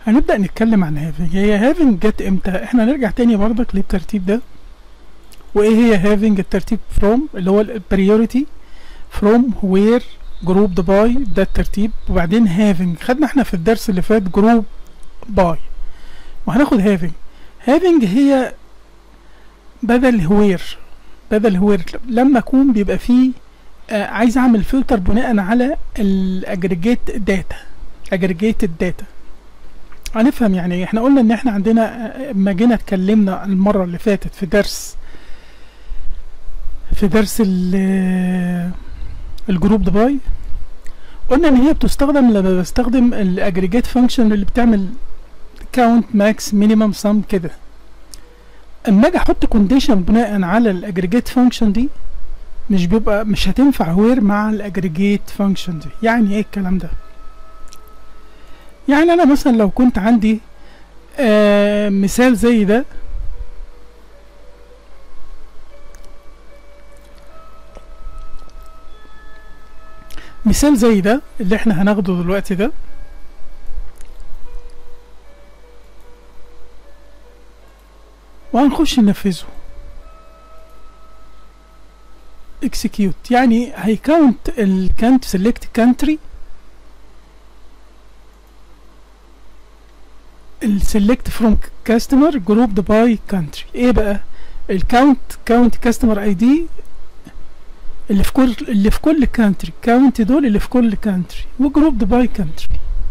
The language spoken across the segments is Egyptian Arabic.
هنبدأ نتكلم عن هافنج هي هافنج جت امتى احنا نرجع تاني برضك للترتيب ده وايه هي هافنج الترتيب فروم اللي هو البريوريتي فروم وير جروب باي ده الترتيب وبعدين هافنج خدنا احنا في الدرس اللي فات جروب باي وهناخد هافنج هافنج هي بدل هوير بدل هوير لما اكون بيبقى فيه آه عايز اعمل فلتر بناء على الاجريجيت داتا اجريجيتد داتا هنفهم يعني احنا قلنا ان احنا عندنا اما جينا اتكلمنا المره اللي فاتت في درس في درس الجروب دباي قلنا ان هي بتستخدم لما بستخدم الاجريجيت فانكشن اللي بتعمل كاونت ماكس مينيمم سم كده اما اجي احط كونديشن بناء على الاجريجيت فانكشن دي مش بيبقى مش هتنفع وير مع الاجريجيت فانكشن دي يعني ايه الكلام ده يعني انا مثلا لو كنت عندي آه مثال زي ده مثال زي ده اللي احنا هناخده دلوقتي ده وهنخش ننفذه execute يعني هيكاونت الكانت select country السلكت فروم كاستمر جروب باي كانتري ايه بقى الكاونت كاونت كاستمر اي دي اللي في كل اللي في كل كانتري كاونت دول اللي في كل كانتري وجروب باي كانتري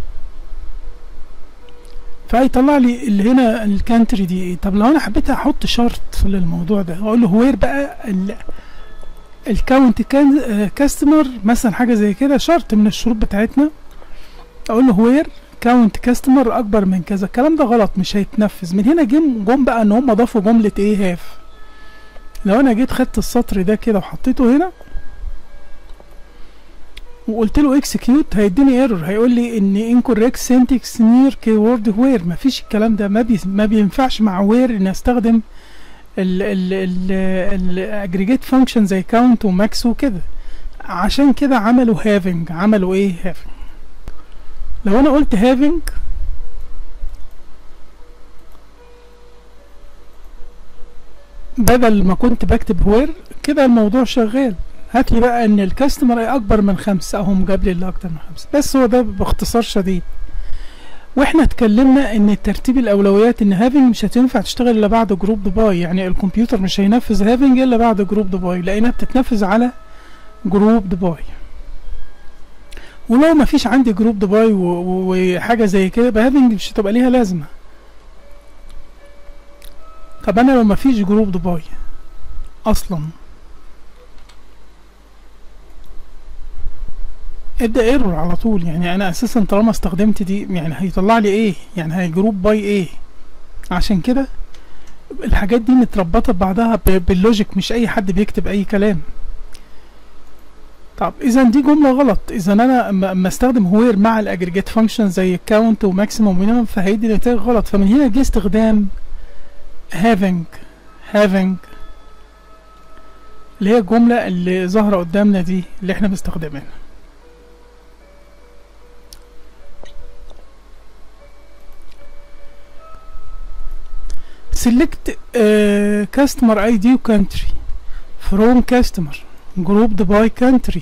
فهيطلع لي اللي هنا الكانتري دي ايه طب لو انا حبيت احط شرط للموضوع ده اقول له وير بقى الكاونت كان كاستمر مثلا حاجه زي كده شرط من الشروط بتاعتنا اقول له وير كاونت كاستمر اكبر من كذا الكلام ده غلط مش هيتنفذ من هنا جم جم بقى ان هم ضافوا جمله ايه هاف لو انا جيت خدت السطر ده كده وحطيته هنا وقلت له اكسكيوت هيديني ايرور هيقول لي ان انكوريكت سنتكس نير كيورد وير مفيش الكلام ده ما بي ما بينفعش مع وير ان استخدم ال ال ال الاجريجيت فانكشن زي كاونت وماكس وكده عشان كده عملوا هافنج عملوا ايه هافنج لو انا قلت having بدل ما كنت بكتب وير كده الموضوع شغال هات لي بقى ان الكاستمر اكبر من خمسة اهم جاب لي اللي اكتر من خمسة بس هو ده باختصار شديد واحنا اتكلمنا ان ترتيب الاولويات ان هافنج مش هتنفع تشتغل الا بعد جروب دبي يعني الكمبيوتر مش هينفذ هافنج الا بعد جروب دبي لانها بتتنفذ على جروب دبي ولو ما فيش عندي جروب دبي وحاجة زي كده يبقى هافنج مش هتبقى ليها لازمة طب انا لو ما فيش جروب دبي اصلا ابدا ايرور على طول يعني انا اساسا طالما استخدمت دي يعني هيطلع لي ايه يعني هي جروب باي ايه عشان كده الحاجات دي متربطه ببعضها باللوجيك مش اي حد بيكتب اي كلام طب اذا دي جمله غلط اذا انا اما استخدم هوير مع الاجريجيت فانكشن زي كاونت وماكسيموم ومينيمم فهيدي نتائج غلط فمن هنا جه استخدام having having اللي هي الجمله اللي ظاهره قدامنا دي اللي احنا بنستخدمها select uh, customer ID و country from customer grouped by country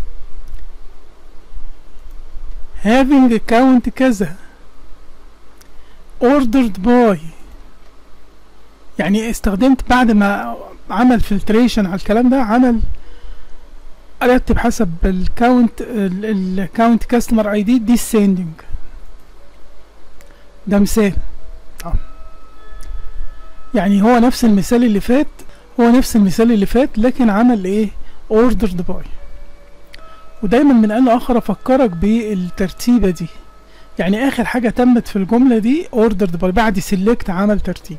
having account كذا ordered by يعني استخدمت بعد ما عمل فلتريشن على الكلام ده عمل ارتب حسب الكاونت الكاونت كاستمر اي دي ديسندنج ده مثال اه يعني هو نفس المثال اللي فات هو نفس المثال اللي فات لكن عمل ايه ordered by ودايما من آن لآخر أفكرك بالترتيبة دي يعني آخر حاجة تمت في الجملة دي ordered by بعد select عمل ترتيب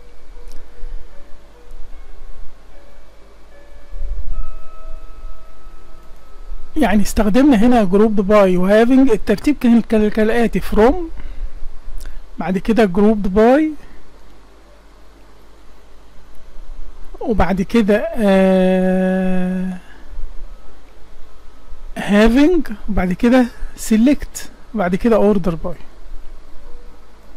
يعني استخدمنا هنا جروب باي وهافنج الترتيب كان كالآتي from بعد كده جروب باي وبعد كده آه having وبعد كده select وبعد كده order by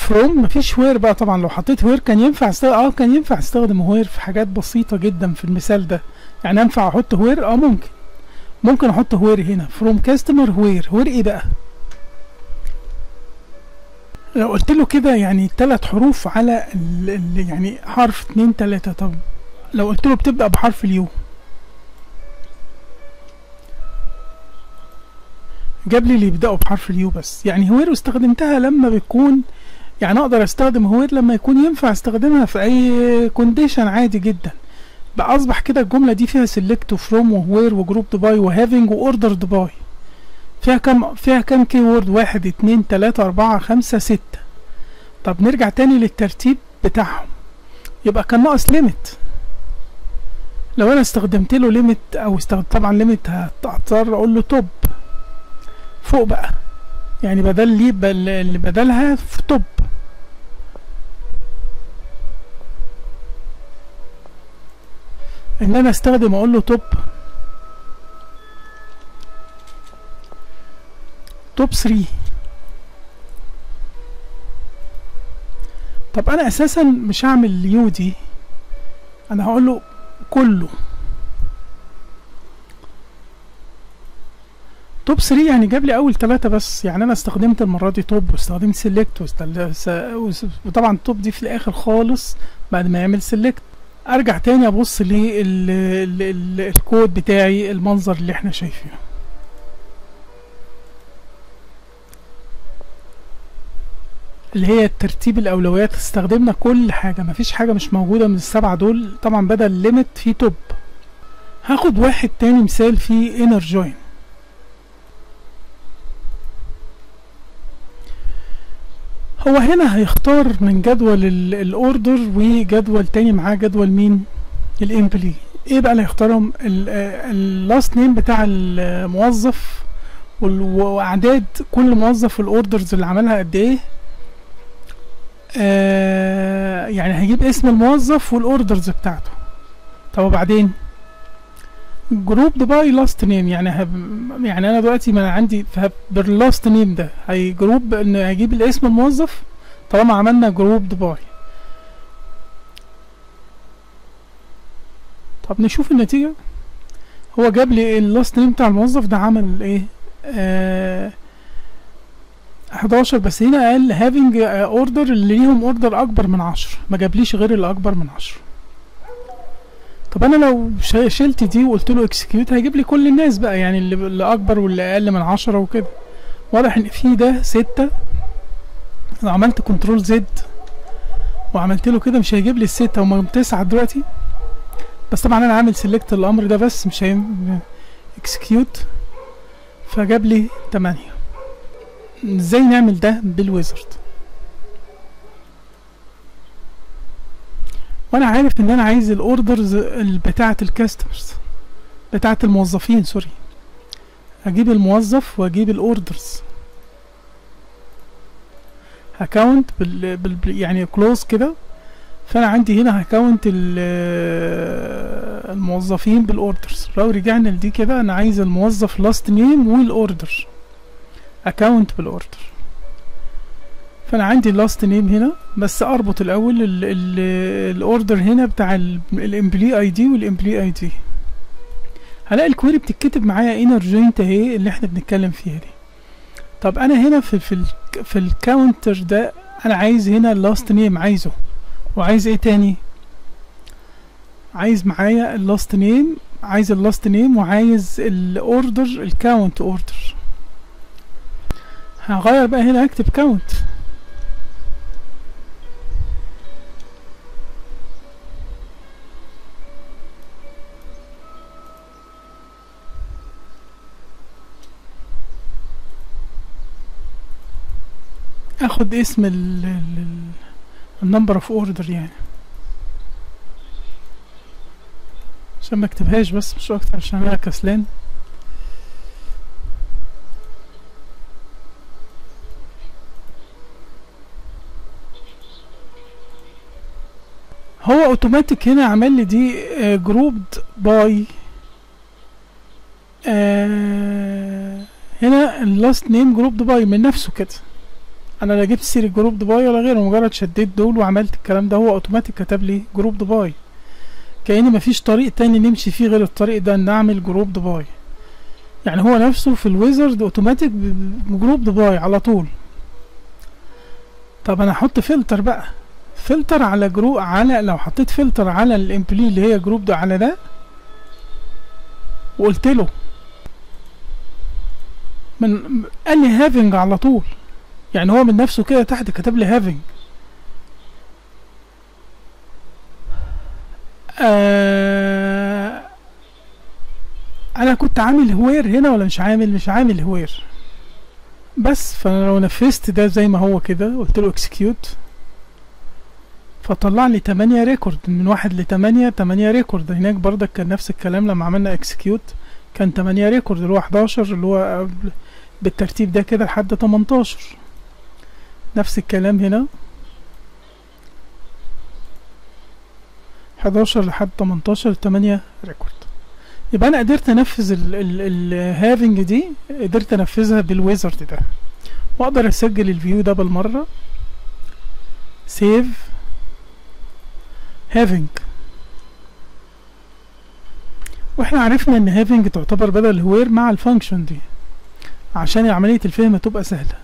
فروم مفيش وير بقى طبعا لو حطيت وير كان ينفع استخدم اه كان ينفع استخدم وير في حاجات بسيطة جدا في المثال ده يعني ينفع احط وير اه ممكن ممكن احط وير هنا فروم كاستمر وير وير ايه بقى لو قلت له كده يعني ثلاث حروف على ال ال يعني حرف اتنين تلاتة طب لو قلت له بتبدأ بحرف اليو جاب لي اللي يبدأوا بحرف اليو بس يعني هوير استخدمتها لما بيكون يعني اقدر استخدم هوير لما يكون ينفع استخدمها في اي كونديشن عادي جدا بقى اصبح كده الجملة دي فيها سيلكت وفروم وهوير وجروب باي وهافينج واوردر باي فيها كم فيها كم كي وورد واحد اتنين تلاتة اربعة خمسة ستة طب نرجع تاني للترتيب بتاعهم يبقى كان ناقص ليميت لو انا استخدمت له ليميت او استخدم طبعا ليميت هضطر اقول له توب فوق بقى يعني بدل لي بل اللي بدلها في توب ان انا استخدم اقول له توب توب 3 طب انا اساسا مش هعمل يو دي انا هقول له كله توب 3 يعني جاب لي اول ثلاثة بس يعني انا استخدمت المرة دي توب واستخدمت سيلكت وطبعا توب دي في الاخر خالص بعد ما يعمل سيلكت ارجع تاني ابص للكود بتاعي المنظر اللي احنا شايفينه اللي هي ترتيب الاولويات استخدمنا كل حاجة مفيش حاجة مش موجودة من السبعة دول طبعا بدل ليميت في توب هاخد واحد تاني مثال في انر جوين هو هنا هيختار من جدول الاوردر وجدول تاني معاه جدول مين الامبلي ايه بقى اللي هيختارهم اللاست نيم بتاع الموظف واعداد كل موظف الاوردرز اللي عملها قد ايه آه يعني هجيب اسم الموظف والاوردرز بتاعته طب وبعدين جروب باي لاست نيم يعني هب يعني انا دلوقتي ما عندي باللاست نيم ده هي جروب ان هجيب الاسم الموظف طالما عملنا جروب باي طب نشوف النتيجة هو جاب لي اللاست نيم بتاع الموظف ده عمل ايه آه 11 بس هنا قال having اوردر اللي ليهم اوردر اكبر من 10 ما جابليش غير اللي اكبر من 10 طب انا لو شلت دي وقلت له اكسكيوت هيجيب لي كل الناس بقى يعني اللي, اللي اكبر واللي اقل من 10 وكده واضح ان في ده 6 لو عملت كنترول زد وعملت له كده مش هيجيب لي الستة هما تسعة دلوقتي بس طبعا انا عامل سيلكت الامر ده بس مش هي اكسكيوت فجاب لي 8 ازاي نعمل ده بالويزرد وانا عارف ان انا عايز الاوردرز بتاعه الكاستمرز بتاعه الموظفين سوري هجيب الموظف واجيب الاوردرز هكاونت بال, بال يعني كلوز كده فانا عندي هنا هكاونت الموظفين بالاوردرز لو رجعنا لدي كده انا عايز الموظف لاست نيم والاوردر اكاونت بالاوردر فانا عندي اللاست نيم هنا بس اربط الاول الاوردر هنا بتاع الامبلي اي دي والامبلي اي دي هلاقي الكويري بتتكتب معايا انر جوينت اهي اللي احنا بنتكلم فيها دي طب انا هنا في في ال في الكاونتر ده انا عايز هنا اللاست نيم عايزه وعايز ايه تاني عايز معايا اللاست نيم عايز اللاست نيم وعايز الاوردر الكاونت اوردر هغير بقى هنا اكتب كاونت اخد اسم ال النمبر اوف اوردر يعني عشان ما اكتبهاش بس مش اكتر عشان انا كسلان هو اوتوماتيك هنا عمل لي دي جروبد باي هنا اللاست نيم جروبد باي من نفسه كده انا لا جبت سيري جروب باي ولا غيره مجرد شديت دول وعملت الكلام ده هو اوتوماتيك كتب لي جروب باي كأن مفيش طريق تاني نمشي فيه غير الطريق ده ان اعمل جروب باي يعني هو نفسه في الويزرد اوتوماتيك جروب باي على طول طب انا احط فلتر بقى فلتر على جروب على لو حطيت فلتر على الامبلي اللي هي جروب ده على ده وقلت له من قال لي هافنج على طول يعني هو من نفسه كده تحت كتب لي هافنج آه انا كنت عامل هوير هنا ولا مش عامل مش عامل هوير بس فانا لو نفذت ده زي ما هو كده قلت له اكسكيوت فطلع لي 8 ريكورد من واحد ل 8 8 ريكورد هناك برضك كان نفس الكلام لما عملنا اكسكيوت كان 8 ريكورد اللي هو 11 اللي هو بالترتيب ده كده لحد 18 نفس الكلام هنا 11 لحد 18 8 ريكورد يبقى انا قدرت انفذ الهافنج دي قدرت انفذها بالويزرد ده واقدر اسجل الفيو ده بالمره سيف هافنج واحنا عرفنا ان هافنج تعتبر بدل هوير مع الفانكشن دي عشان عملية الفهم تبقى سهلة